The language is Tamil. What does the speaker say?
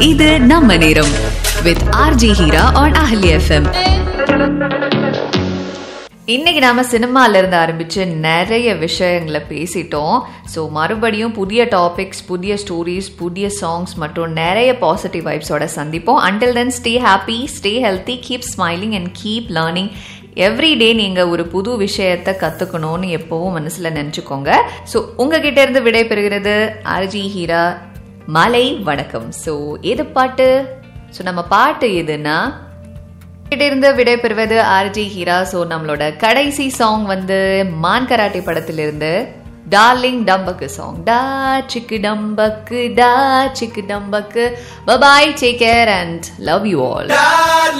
இது நம்ம நேரம் with R J Heera on Ahali F M இன்னைக்கு நாம சினிமால இருந்து ஆரம்பிச்சு நிறைய விஷயங்களை பேசிட்டோம் ஸோ மறுபடியும் புதிய டாபிக்ஸ் புதிய ஸ்டோரிஸ் புதிய சாங்ஸ் மற்றும் நிறைய பாசிட்டிவ் வைப்ஸோட சந்திப்போம் until then stay happy stay healthy keep smiling and keep learning every day நீங்கள் ஒரு புது விஷயத்தை கற்றுக்கணும்னு எப்போவும் மனசில் நினச்சிக்கோங்க ஸோ உங்ககிட்ட இருந்து விடை பெறுகிறது ஆர்ஜி ஹீரா மலை வணக்கம் ஸோ எது பாட்டு ஸோ நம்ம பாட்டு எதுன்னா கிட்ட இருந்து விடை பெறுவது ஆர்ஜி ஹீரா ஸோ நம்மளோட கடைசி சாங் வந்து மான் கராட்டே படத்திலிருந்து டார்லிங் டம்பக்கு சாங் டா சிக்கு டம்பக்கு டா சிக்கு டம்பக்கு bye bye take care and love you all